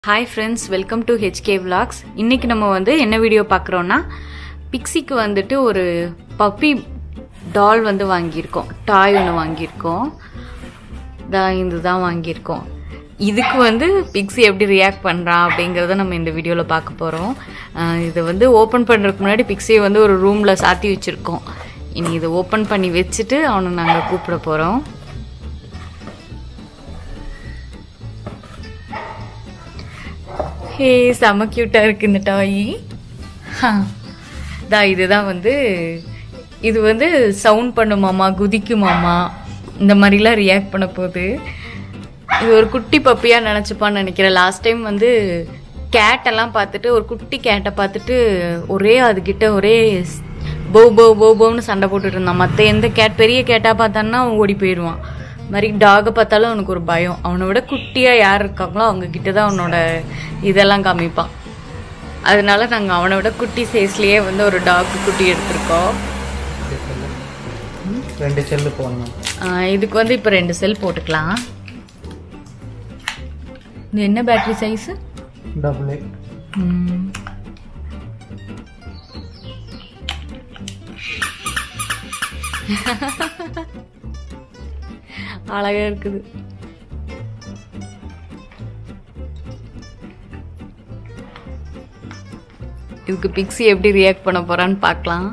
Hi friends welcome to HK vlogs இன்னைக்கு நம்ம வந்து என்ன வீடியோ பார்க்குறோன்னா பிக்ஸிக்கு வந்துட்டு ஒரு பப்பி டால் வந்து வாங்கியிருக்கோம் டாய் ஒன்று வாங்கியிருக்கோம் தான் இதுதான் வாங்கியிருக்கோம் இதுக்கு வந்து பிக்ஸி எப்படி ரியாக்ட் பண்ணுறான் அப்படிங்கிறத நம்ம இந்த வீடியோவில் பார்க்க போகிறோம் இதை வந்து ஓப்பன் பண்ணுறதுக்கு முன்னாடி பிக்ஸியை வந்து ஒரு ரூமில் சாத்தி வச்சுருக்கோம் இனி இதை ஓப்பன் பண்ணி வச்சுட்டு அவனை நாங்கள் கூப்பிட போகிறோம் ஹே செம க்யூட்டாக இருக்கு இந்த டாயி தா இதுதான் வந்து இது வந்து சவுண்ட் பண்ணுமாமா குதிக்குமாமா இந்த மாதிரிலாம் ரியாக்ட் பண்ண போகுது இது ஒரு குட்டி பப்பியாக நினச்சிப்பான்னு நினைக்கிறேன் லாஸ்ட் டைம் வந்து cat எல்லாம் பார்த்துட்டு ஒரு குட்டி கேட்டை பார்த்துட்டு ஒரே அதுகிட்ட ஒரே போ போ போ போன்னு சண்டை போட்டுட்டு இருந்தான் மற்ற எந்த கேட் பெரிய கேட்டாக பார்த்தான்னா அவன் ஓடி போயிடுவான் மாதிரி டாகை பார்த்தாலும் அவனுக்கு ஒரு பயம் அவனை விட குட்டியாக யார் இருக்காங்களோ அவங்க கிட்ட தான் அவனோட இதெல்லாம் காமிப்பான் அதனால நாங்கள் அவனை விட குட்டி சைஸ்லேயே வந்து ஒரு டாக் குட்டி எடுத்திருக்கோம் ரெண்டு செல்லு போடணும் ஆஹ் இதுக்கு வந்து இப்போ ரெண்டு செல் போட்டுக்கலாம் இது என்ன பேட்டரி சைஸு டபுள் ஏ அழகா இருக்குது இதுக்கு பிக்ஸி எப்படி ரியாக்ட் பண்ண போறான்னு பார்க்கலாம்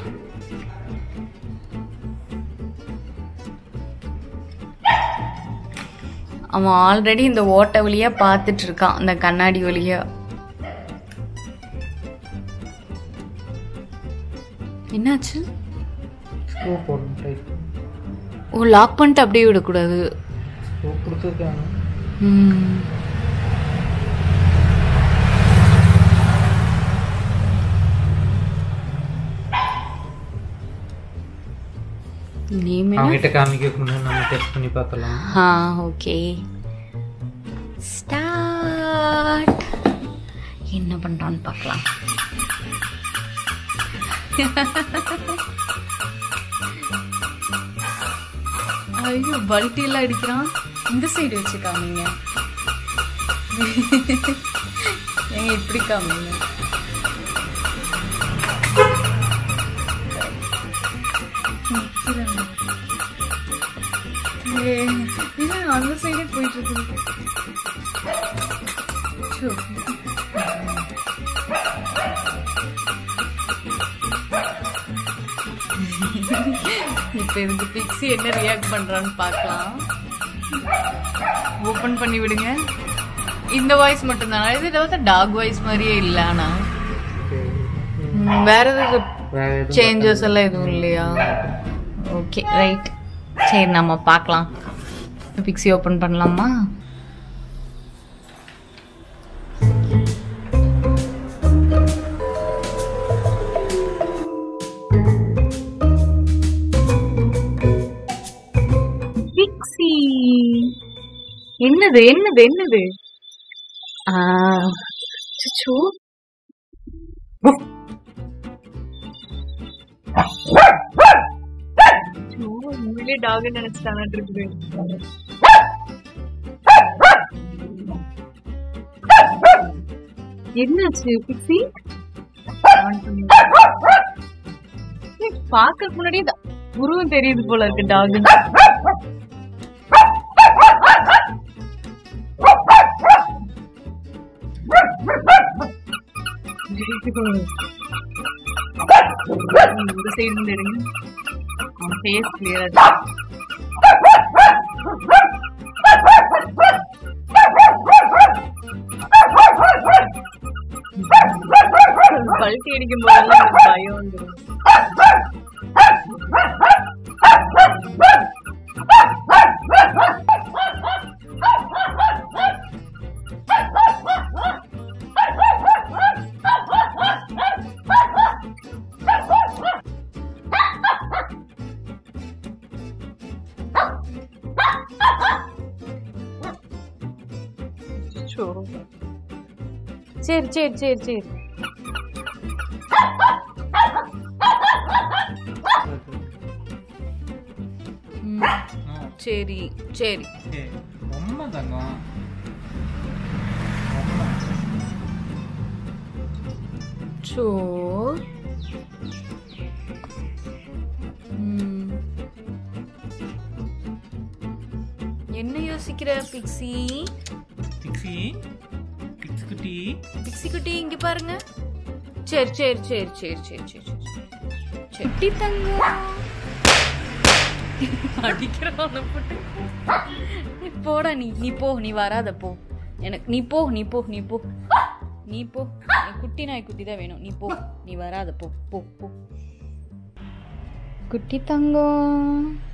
அவன் ஆல்ரெடி இந்த ஓட்டை வழியா பார்த்துட்டு இருக்கான் அந்த கண்ணாடி வழியா என்னாச்சு ஸ்க்ரூ போடணும் டைட் ஓ லாக் பண்ணிட்டு அப்படியே விடக்கூடாது ஸ்க்ரூ கொடுத்துருக்காங்க ம். நேம் என்ன அவங்ககிட்ட காமிக்கிறதுக்கு முன்னாடி நம்ம டெஸ்ட் பண்ணி பார்க்கலாம் ஆ ஓகே ஸ்டார்ட் என்ன பண்றான்னு பார்க்கலாம் ஐயோ பல்ட்டி எல்லாம் அடிக்கிறான் இந்த சைடு வச்சு காமிங்க ஏங்க இப்படி காமிங்க நிக்கிறாங்க. ஏய், இல்ல, அந்த சைடே போயிட்டு இருக்குது சோ. இப்ப இதுக்கு பிக்ஸி என்ன ரியாக்ட் பண்றான்னு பார்க்கலாம் ஓபன் பண்ணி விடுங்க இந்த வாய்ஸ் மட்டும் தானா இது வந்து டாக் வாய்ஸ் மாதிரியே இல்ல ஆனா ம், வேற எதுக்கு வேற எதுவும் சேஞ்சஸ் எல்லாம் எதுவும் இல்லையா ஓகே ரைட் சரி நம்ம பார்க்கலாம் பிக்ஸி ஓப்பன் பண்ணலாமா பிக்ஸி என்னது என்னது என்னது ஆ அச்சச்சோ. ஐயோ, உண்மையிலே டாக் நினைச்சிட்டானா இருக்குது என்னாச்சு பிக்ஸி பாக்க முன்னாடியே தான் உருவம் தெரியுது போல இருக்கு டாக் இந்த சைடு இருந்து எடுங்க அவன் ஃபேஸ் கிளியரா பல்ட்டி அடிக்கும் போதெல்லாம் எனக்கு பயம் வந்துடும் சரி சரி சரி சரி ம், சரி சரி ஏய், பொம்மை தங்கம் பொம்மை ஷோ ம். என்ன யோசிக்கிற பிக்ஸி பிக்ஸி பிக்ஸ் குட்டி பிக்ஸி குட்டி இங்க பாருங்க சரி சரி சரி சரி சரி சரி சரி செட்டி தங்கம் அடிக்கிறவன போட்டு நீ போடா நீ நீ போ நீ வராத போ எனக்கு நீ போ நீ போ நீ போ நீ போ எனக்கு குட்டி நாய் குட்டி தான் வேணும் நீ போ நீ வராத போ போ போ குட்டி தங்கம்